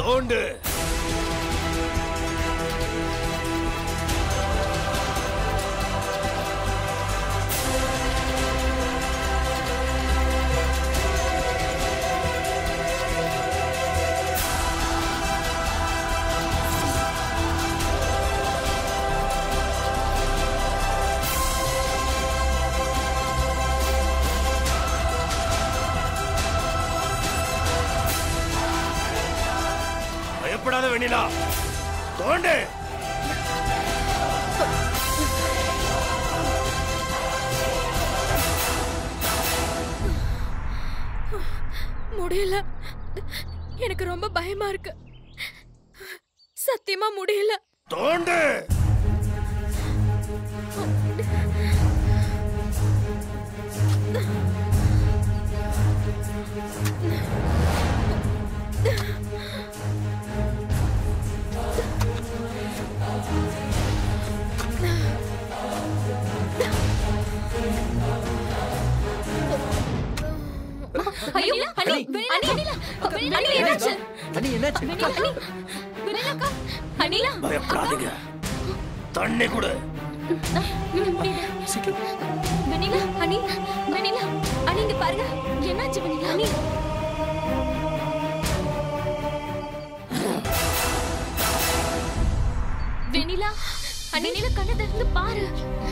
தோண்டு பயப்படாத வெண்ணிலா தோண்டு முடியல எனக்கு ரொம்ப பயமா இருக்கு சத்தியமா முடியல தோண்டு ஐயோ அண்ணி அண்ணி அண்ணி என்னாச்சு அண்ணி என்னாச்சு அண்ணி வினலாக்கா அண்ணிலா பயப்படாதீங்க தண்ணி கொடு வெண்ணிலா அண்ணி வெண்ணிலா அண்ணி இங்க பாருங்க என்னாச்சு வெண்ணிலா அண்ணி வெண்ணிலா அண்ணி நீல கண்ணை திறந்து பாரு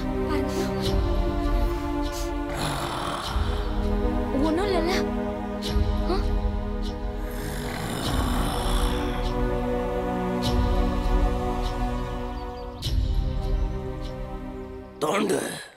ஒண்ணும் இல்லைல்ல ஆ? தோண்டு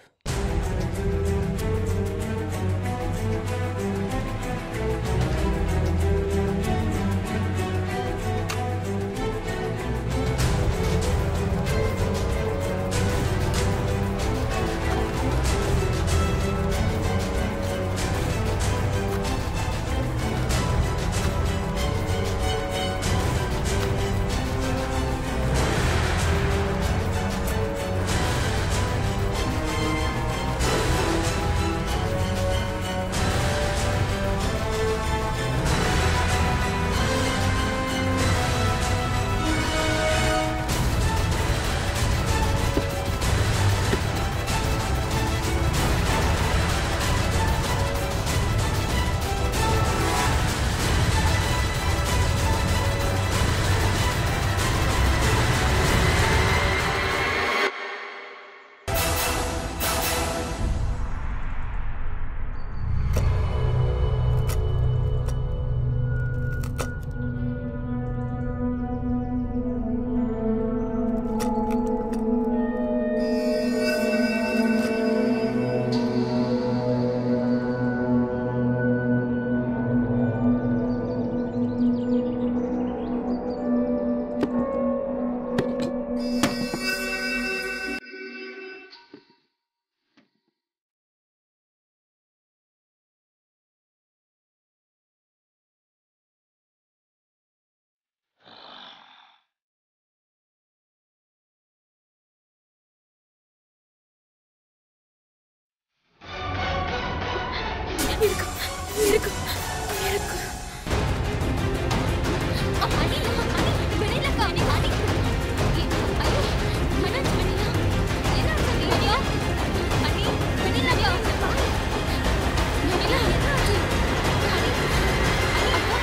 இருக்கு இருக்கு இருக்கு அண்ணி அண்ணி வெண்ணிலாக்கா அண்ணி அண்ணி ஐயோ என்னாச்சு வெண்ணிலா என்னாச்சு அண்ணி ஐயோ அண்ணி வெண்ணிலாக்கா வெண்ணிலா என்னாச்சு அண்ணி அக்கா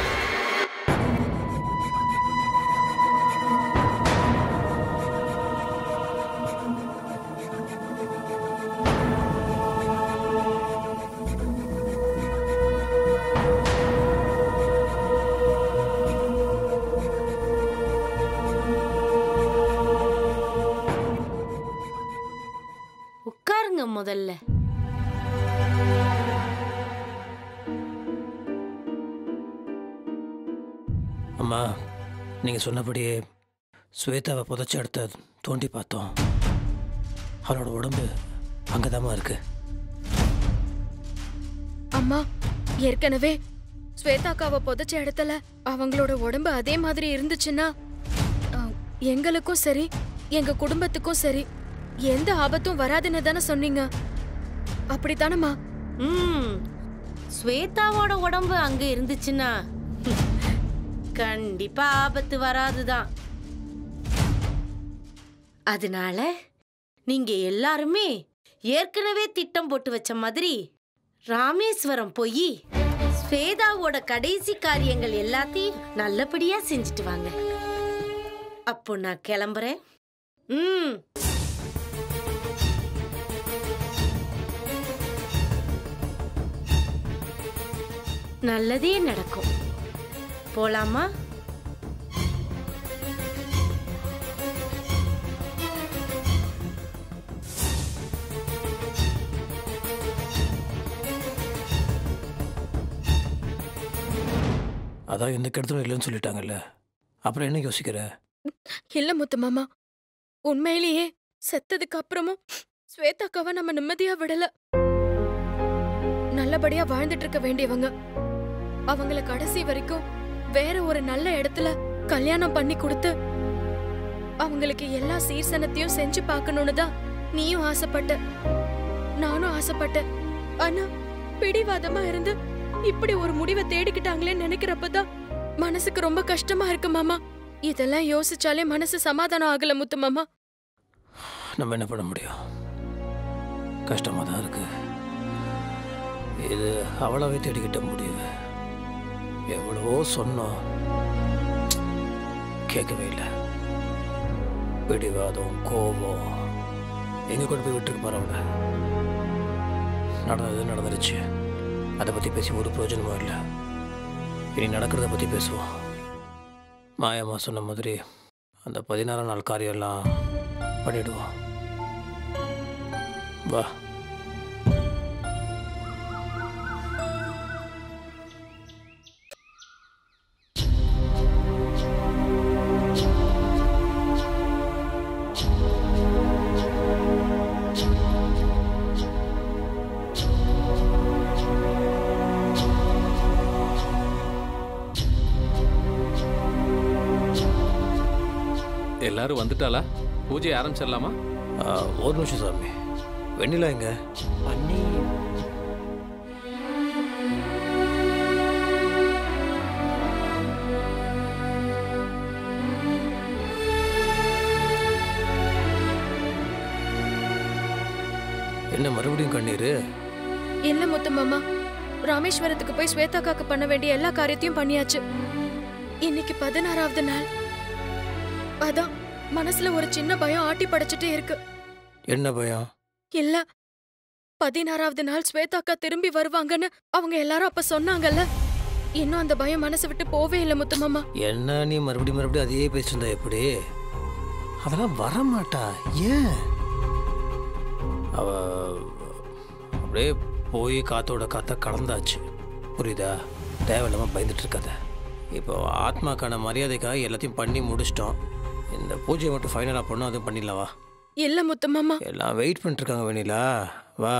உட்காருங்க முதல்ல அம்மா நீங்கள் சொன்னபடியே ஸ்வேதாவை புதைச்ச இடத்த தோண்டி பார்த்தோம் அவளோட உடம்பு அங்கே இருக்கு அம்மா ஏற்கனவே ஸ்வேதாக்காவை புதைச்ச இடத்துல அவங்களோட உடம்பு அதே மாதிரி இருந்துச்சுன்னா அஹ், எங்களுக்கும் சரி எங்க குடும்பத்துக்கும் சரி எந்த ஆபத்தும் வராதுன்னு தானே சொன்னீங்க அப்படித்தானம்மா ம் ஸ்வேதாவோட உடம்பு அங்க இருந்துச்சுன்னா கண்டிப்பா ஆபத்து வராதுதான் அதனால நீங்க எல்லாருமே ஏற்கனவே திட்டம் போட்டு வச்ச மாதிரி ராமேஸ்வரம் போய் ஸ்வேதாவோட கடைசி காரியங்கள் எல்லாத்தையும் நல்லபடியா செஞ்சுட்டு வாங்க அப்போ நான் கிளம்புறேன் ம் நல்லதே நடக்கும் போலாமா அதான் எந்த கெடுதலும் இல்லைன்னு சொல்லிட்டாங்கல்ல அப்புறம் என்ன யோசிக்கிற இல்ல முத்து மாமா உண்மையிலேயே செத்ததுக்கு அப்புறமும் ஸ்வேதாக்காவை நம்ம நிம்மதியா விடல நல்லபடியா வாழ்ந்துட்டு இருக்க வேண்டியவங்க அவங்கள கடைசி வரைக்கும் வேற ஒரு நல்ல இடத்துல கல்யாணம் பண்ணி கொடுத்து அவங்களுக்கு எல்லா சீர்சனத்தையும் செஞ்சு பார்க்கணும்னு தான் நீயும் ஆசைப்பட்ட நானும் ஆசைப்பட்டேன் ஆனா பிடிவாதமா இருந்து இப்படி ஒரு முடிவை தேடிக்கிட்டாங்களேன்னு நினைக்கிறப்பதான் மனசுக்கு ரொம்ப கஷ்டமா இருக்கு மாமா இதெல்லாம் யோசிச்சாலே மனசு சமாதானம் ஆகல முத்து மாமா நம்ம என்ன பண்ண முடியும் கஷ்டமாக தான் இருக்கு இது அவளாவே தேடிக்கிட்ட முடிவு எவ்வளவோ சொன்னோம் கேட்கவே இல்லை பிடிவாதம் கோபம் எங்கே கொண்டு போய் விட்டுருக்கு பரவாயில்ல நடந்தது நடந்துருச்சு அதை பற்றி பேசி ஒரு பிரயோஜனமும் இல்லை இனி நடக்கிறத பற்றி பேசுவோம் மாயம்மா சொன்ன மாதிரி அந்த பதினாறாம் நாள் காரியம்லாம் பண்ணிடுவோம் வா எல்லாரும் வந்துட்டாளா பூஜை ஆரம்பிச்சிடலாமா ஆ, ஒரு நிமிஷம் சாமி வெண்ணிலா எங்க அண்ணி என்ன மறுபடியும் கண்ணீர் இல்ல முத்து மாமா ராமேஸ்வரத்துக்கு போய் ஸ்வேதாக்காக்கு பண்ண வேண்டிய எல்லா காரியத்தையும் பண்ணியாச்சு இன்னைக்கு பதினாறாவது நாள் அதான் மனசுல ஒரு சின்ன பயம் ஆட்டி படைச்சிட்டே இருக்கு என்ன பயம் இல்ல பதினாறாவது நாள் ஸ்வேதாக்கா திரும்பி வருவாங்கன்னு அவங்க எல்லாரும் அப்ப சொன்னாங்கல்ல இன்னும் அந்த பயம் மனசை விட்டு போவே இல்ல முத்து மாமா என்ன நீ மறுபடியும் மறுபடியும் அதையே பேசியிருந்தா எப்படி அதெல்லாம் வரமாட்டா ஏன் அவ அப்படியே போய் காத்தோட காத்த கலந்தாச்சு புரியுதா தேவையில்லாமல் பயந்துட்டு இருக்காத இப்போ ஆத்மாக்கான மரியாதைக்காக எல்லாத்தையும் பண்ணி முடிச்சிட்டோம் இந்த பூஜையை மட்டும் ஃபைனலாக பண்ணோம் அதுவும் பண்ணிடலாம் வா இல்ல முத்து மாமா எல்லாம் வெயிட் பண்ணிட்டு இருக்காங்க வெண்ணிலா வா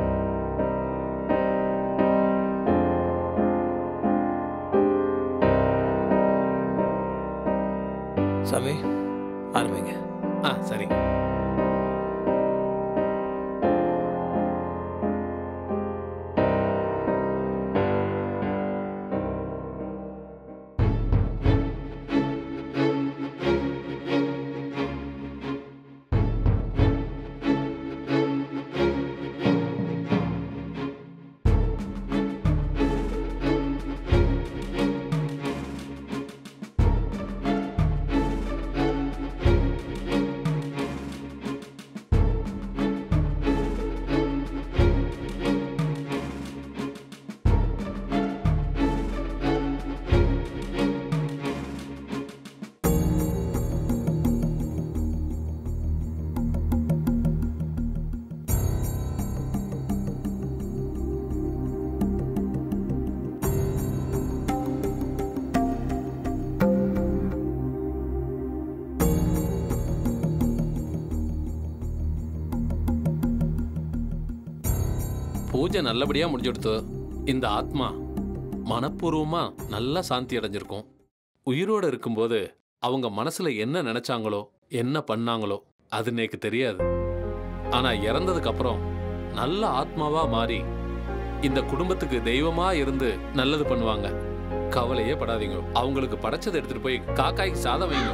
சாமி ஆரம்பிங்க ஆ சரி பூஜை நல்லபடியா முடிஞ்சுடுத்து இந்த ஆத்மா மனப்பூர்வமா நல்லா சாந்தி அடைஞ்சிருக்கும் உயிரோட இருக்கும்போது அவங்க மனசுல என்ன நினைச்சாங்களோ என்ன பண்ணாங்களோ அது நேக்கு தெரியாது ஆனா இறந்ததுக்கு அப்புறம் நல்ல ஆத்மாவா மாறி இந்த குடும்பத்துக்கு தெய்வமா இருந்து நல்லது பண்ணுவாங்க கவலையே படாதீங்க அவங்களுக்கு படைச்சதை எடுத்துட்டு போய் காக்காய்க்கு சாதம் வைங்க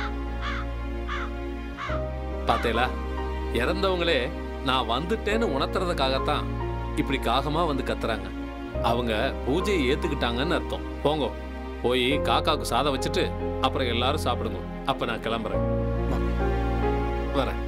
பாத்தேலா இறந்தவங்களே நான் வந்துட்டேன்னு உணர்த்துறதுக்காகத்தான் இப்படி காகமா வந்து கத்துறாங்க அவங்க பூஜையை ஏத்துக்கிட்டாங்கன்னு அர்த்தம் போங்க போய் காக்காவுக்கு சாதம் வச்சுட்டு அப்புறம் எல்லாரும் சாப்பிடுங்க அப்ப நான் கிளம்புறேன் வரேன்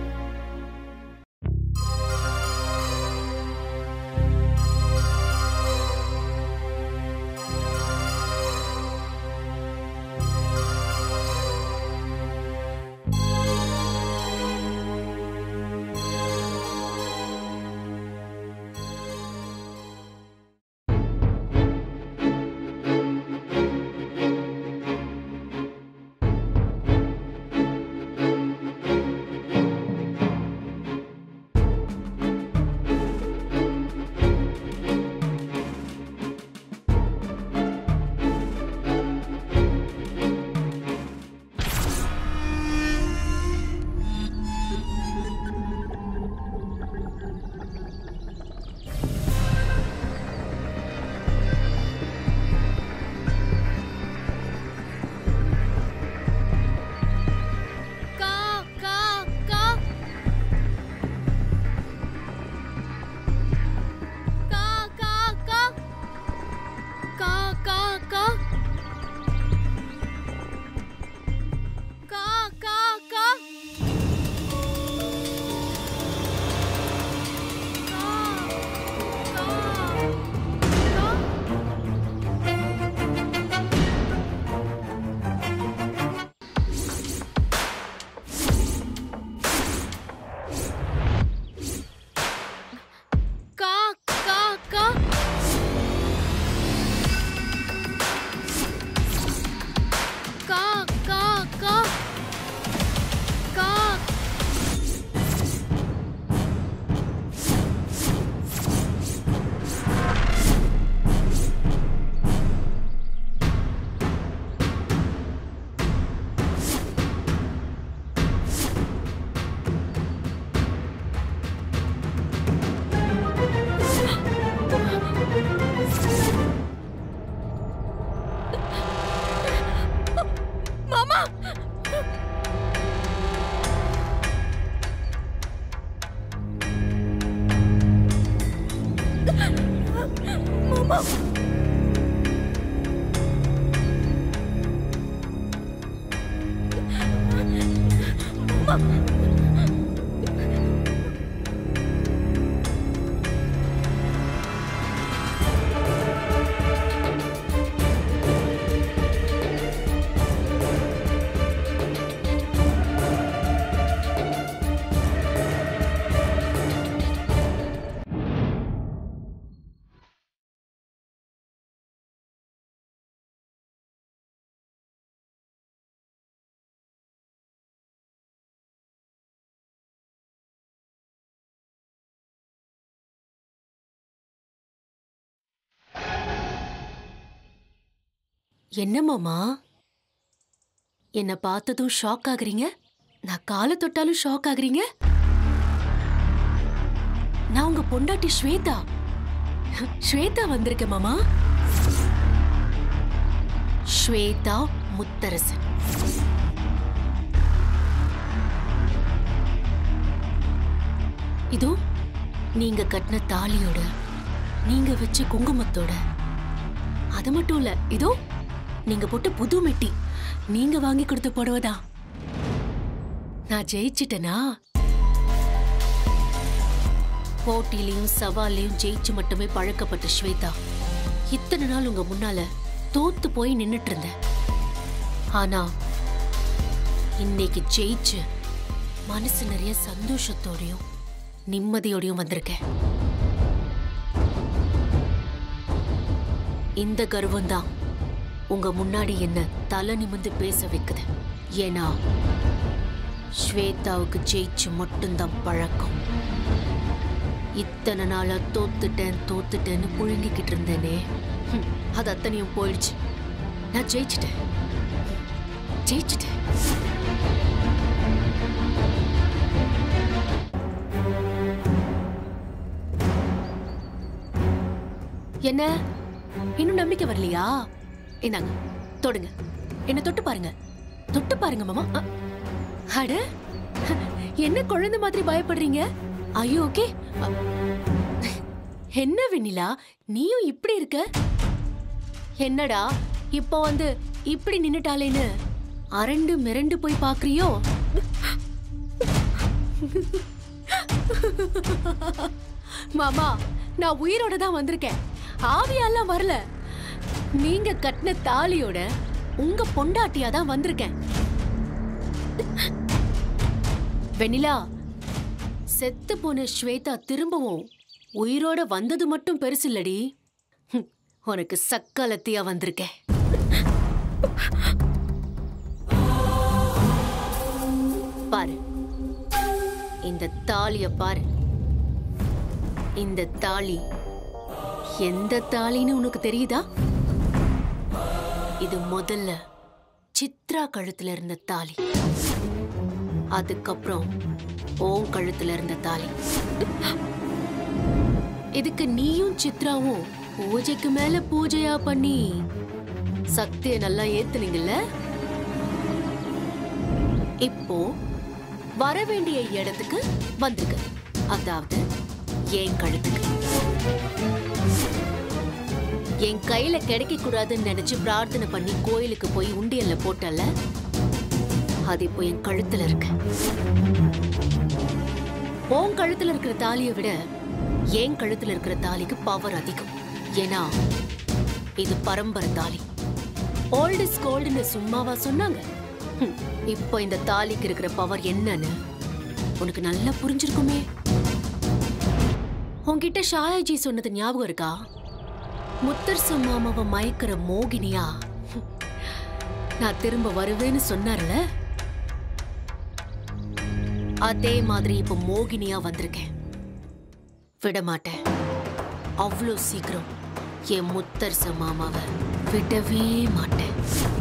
கா கா கா கா கா கா கா கா கா கா கா கா கா கா கா கா கா கா கா மாமா மாமா என்ன மாமா என்ன பார்த்ததும் ஷாக் ஆகுறீங்க நான் காலை தொட்டாலும் ஷாக் ஆகுறீங்க நான் உங்க பொண்டாட்டி ஸ்வேதா ஸ்வேதா வந்திருக்கேன் மாமா ஸ்வேதா முத்தரசன் இதோ நீங்க கட்டின தாலியோட நீங்க வச்ச குங்குமத்தோட அது மட்டும் இல்ல இதோ நீங்க போட்ட புது மெட்டி நீங்க வாங்கி கொடுத்த புடவைதான் நான் ஜெயிச்சிட்டனா போட்டிலையும் சவாலையும் ஜெயிச்சு மட்டுமே பழக்கப்பட்ட ஸ்வேதா இத்தனை நாள் உங்க முன்னால தோத்து போய் நின்னுட்டு இருந்தேன் ஆனா இன்னைக்கு ஜெயிச்சு மனசு நிறைய சந்தோஷத்தோடையும் நிம்மதியோடையும் வந்திருக்கேன் இந்த கர்வம் தான் உங்க முன்னாடி என்ன தலை நிமிர்ந்து பேச வைக்குது ஏன்னா ஸ்வேதாவுக்கு ஜெயிச்சு மட்டும்தான் பழக்கம் இத்தனை நாளா தோத்துட்டேன் தோத்துட்டேன்னு புழுங்கிக்கிட்டு இருந்தேனே ஹம், அது அத்தனையும் போயிடுச்சு நான் ஜெயிச்சிட்டேன் ஜெயிச்சிட்டேன் என்ன இன்னும் நம்பிக்கை வரலையா இந்தாங்க தொடுங்க என்ன தொட்டு பாருங்க தொட்டு பாருங்க மாமா அ, அட என்ன குழந்தை மாதிரி பயப்படுறீங்க ஐயோ ஓகே என்ன வெண்ணிலா நீயும் இப்படி இருக்க என்னடா இப்போ வந்து இப்படி நின்னுட்டாலேன்னு அரண்டு மிரண்டு போய் பாக்குறியோ மாமா நான் உயிரோட தான் வந்திருக்கேன் ஆவியெல்லாம் வரல நீங்க கட்டின தாலியோட உங்க பொண்டாட்டியா தான் வந்திருக்கேன் வெண்ணிலா செத்து போன ஸ்வேதா திரும்பவும் உயிரோட வந்தது மட்டும் பெருசில்லடி ஹம், உனக்கு சக்காலத்தியா வந்திருக்கேன் பாரு இந்த தாலிய பாரு இந்த தாலி எந்த தாலின்னு உனக்கு தெரியுதா இது முதல்ல சித்ரா கழுத்துல இருந்த தாலி அதுக்கப்புறம் ஓன் கழுத்துல இருந்த தாலி இதுக்கு நீயும் சித்ராவும் பூஜைக்கு மேல பூஜையா பண்ணி சக்திய நல்லா ஏத்துனீங்கல்ல இப்போ வர வேண்டிய இடத்துக்கு வந்திருக்கு அதாவது என் கழுத்துக்கு என் கையில கிடைக்க கூடாதுன்னு நினைச்சு பிரார்த்தனை பண்ணி கோயிலுக்கு போய் உண்டியல்ல போட்டல அது இப்போ என் கழுத்துல இருக்கு உன் கழுத்துல இருக்கிற தாலியை விட என் கழுத்துல இருக்கிற தாலிக்கு பவர் அதிகம் ஏன்னா இது பரம்பரை தாலி ஓல்டு இஸ் கோல்டுன்னு சும்மாவா சொன்னாங்க ஹம், இப்போ இந்த தாலிக்கு இருக்கிற பவர் என்னன்னு உனக்கு நல்லா புரிஞ்சிருக்குமே உன்கிட்ட ஷாயாஜி சொன்னது ஞாபகம் இருக்கா முத்தரசு மாமாவை மயக்கிற மோகினியா ஹம், நான் திரும்ப வருவேன்னு சொன்னார்ல அதே மாதிரி இப்ப மோகினியா வந்திருக்கேன் விட மாட்டேன் அவ்வளோ சீக்கிரம் என் முத்தரச மாமாவை விடவே மாட்டேன்